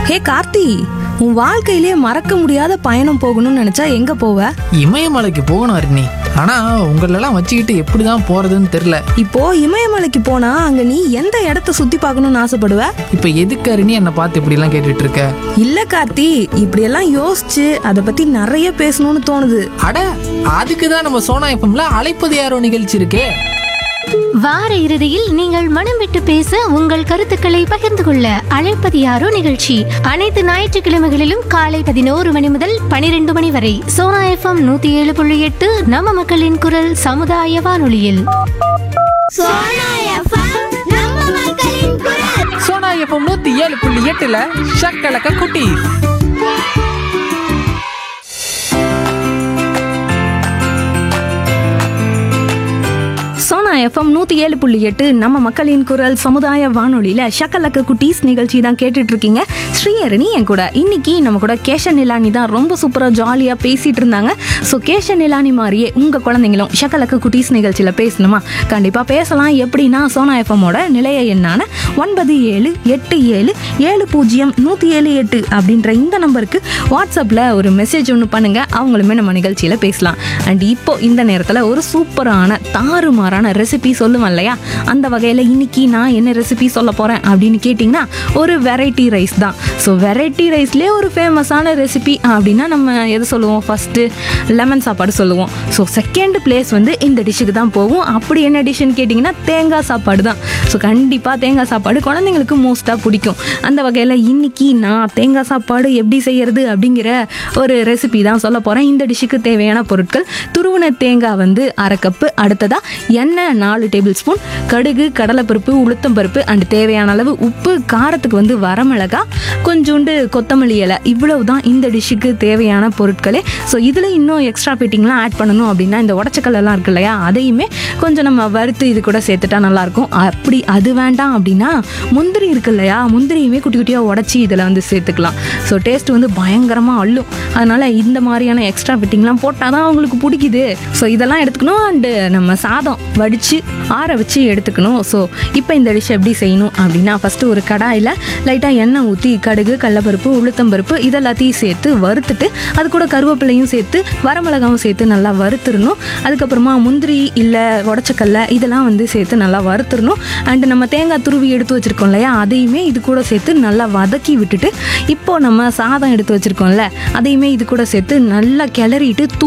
ஹே கார்த்தி உன் வாழ்க்கையிலே மறக்க முடியாத பயணம் போகணும்னு நினைச்சா எங்க போவ இமயமலைக்கு போகணும் அருணி ஆனா உங்களெல்லாம் வச்சுக்கிட்டு எப்படிதான் போறதுன்னு தெரியல இப்போ இமயமலைக்கு போனா அங்க நீ எந்த இடத்த சுத்தி பார்க்கணும்னு ஆசைப்படுவ இப்ப எதுக்கு அருணி என்னை பார்த்து இப்படி எல்லாம் கேட்டுட்டு இருக்க இல்ல கார்த்தி இப்படியெல்லாம் யோசிச்சு அதை பத்தி நிறைய பேசணும்னு தோணுது அட அதுக்கு தான் நம்ம சோனா எஃப்எம்ல அழைப்பது யாரோ நிகழ்ச்சி இருக்கே வார இறுதியில் நீங்கள் மனம் விட்டு பேச உங்கள் கருத்துக்களை பகிர்ந்து கொள்ள அழைப்பது யாரோ நிகழ்ச்சி அனைத்து ஞாயிற்றுக்கிழமைகளிலும் காலை பதினோரு மணி முதல் பனிரெண்டு மணி வரை சோனா எஃப்எம் நூத்தி ஏழு புள்ளி எட்டு நம்ம மக்களின் குரல் சமுதாய வானொலியில் சோனா எஃப்எம் நூத்தி ஏழு புள்ளி எட்டுல ஷக்கலக்க குட்டி சோனா எஃப்எம் நூத்தி ஏழு புள்ளி எட்டு நம்ம மக்களின் குரல் சமுதாய வானொலியில ஷக்கலக்க குட்டீஸ் நிகழ்ச்சி தான் கேட்டுட்டு இருக்கீங்க ஸ்ரீஹரணி என் கூட இன்னைக்கு நம்ம கூட கேஷ நிலானி தான் ரொம்ப சூப்பரா ஜாலியா பேசிட்டு இருந்தாங்க ஸோ கேஷ நிலானி மாதிரியே உங்க குழந்தைங்களும் ஷக்கலக்க குட்டீஸ் நிகழ்ச்சியில பேசணுமா கண்டிப்பா பேசலாம் எப்படின்னா சோனா எஃப்எம்மோட நிலைய எண்ணான ஒன்பது ஏழு எட்டு ஏழு ஏழு பூஜ்ஜியம் நூற்றி ஏழு எட்டு அப்படின்ற இந்த நம்பருக்கு வாட்ஸ்அப்பில் ஒரு மெசேஜ் ஒன்று பண்ணுங்க அவங்களுமே நம்ம நிகழ்ச்சியில் பேசலாம் அண்ட் இப்போ இந்த நேரத்தில் ஒரு சூப்பரான தாறுமாறான ரெசிபி சொல்லுவேன் இல்லையா அந்த வகையில் இன்னைக்கு நான் என்ன ரெசிபி சொல்ல போகிறேன் அப்படின்னு கேட்டிங்கன்னா ஒரு வெரைட்டி ரைஸ் தான் ஸோ வெரைட்டி ரைஸ்லேயே ஒரு ஃபேமஸான ரெசிபி அப்படின்னா நம்ம எது சொல்லுவோம் ஃபஸ்ட்டு லெமன் சாப்பாடு சொல்லுவோம் ஸோ செகண்ட் பிளேஸ் வந்து இந்த டிஷ்ஷுக்கு தான் போகும் அப்படி என்ன டிஷ்ஷுன்னு கேட்டிங்கன்னா தேங்காய் சாப்பாடு தான் ஸோ கண்டிப்பாக தேங்காய் சாப்பாடு குழந்தைங்களுக்கு மோஸ்ட்டாக பிடிக்கும் அந்த வகையில் இன்னைக்கு நான் தேங்காய் சாப்பாடு எப்படி செய்யறது அப்படிங்கிற ஒரு ரெசிபி தான் சொல்ல போகிறேன் இந்த டிஷ்ஷுக்கு தேவையான பொருட்கள் துருவன தேங்காய் வந்து அரை கப்பு அடுத்ததாக எண்ணெய் நாலு டேபிள் ஸ்பூன் கடுகு கடலைப்பருப்பு உளுத்தம்பருப்பு அண்ட் தேவையான அளவு உப்பு காரத்துக்கு வந்து வரமிளகா கொஞ்சோண்டு கொத்தமல்லி இலை இவ்வளவு தான் இந்த டிஷ்ஷுக்கு தேவையான பொருட்களே ஸோ இதில் இன்னும் எக்ஸ்ட்ரா ஃபிட்டிங்லாம் ஆட் பண்ணணும் அப்படின்னா இந்த உடச்சக்கல்லாம் இருக்கு இல்லையா அதையுமே கொஞ்சம் நம்ம வறுத்து இது கூட சேர்த்துட்டா நல்லாயிருக்கும் அப்படி அது வேண்டாம் அப்படின்னா முந்திரி இருக்கு இல்லையா முந்திரியுமே குட்டி குட்டியாக உடச்சி இதில் வந்து சேர்த்துக்கலாம் ஸோ டேஸ்ட் வந்து பயங்கரமாக அள்ளும் அதனால் இந்த மாதிரியான எக்ஸ்ட்ரா ஃபிட்டிங்லாம் போட்டால் தான் அவங்களுக்கு பிடிக்குது ஸோ இதெல்லாம் எடுத்துக்கணும் அண்டு நம்ம சாதம் வடித்து ஆற வச்சு எடுத்துக்கணும் ஸோ இப்போ இந்த டிஷ் எப்படி செய்யணும் அப்படின்னா ஃபஸ்ட்டு ஒரு கடாயில் லைட்டாக எண்ணெய் ஊற்றி கடுகு கடலப்பருப்பு உளுத்தம்பருப்பு இதெல்லாத்தையும் சேர்த்து வறுத்துட்டு அது கூட கருவேப்பிலையும் சேர்த்து வரமிளகாவும் சேர்த்து நல்லா வறுத்துடணும் அதுக்கப்புறமா முந்திரி இல்லை உடச்சக்கல்ல இதெல்லாம் வந்து சேர்த்து நல்லா வறுத்துடணும் அண்டு நம்ம தேங்காய் துருவி எடுத்து வச்சுருக்கோம் இல்லையா அதையுமே இது கூட சேர்த்து நல்லா வதக்கி விட்டுட்டு இப்போ நம்ம சாதம் எடுத்து வச்சுருக்கோம்ல அதையுமே இது கூட சேர்த்து நல்லா கிளறிட்டு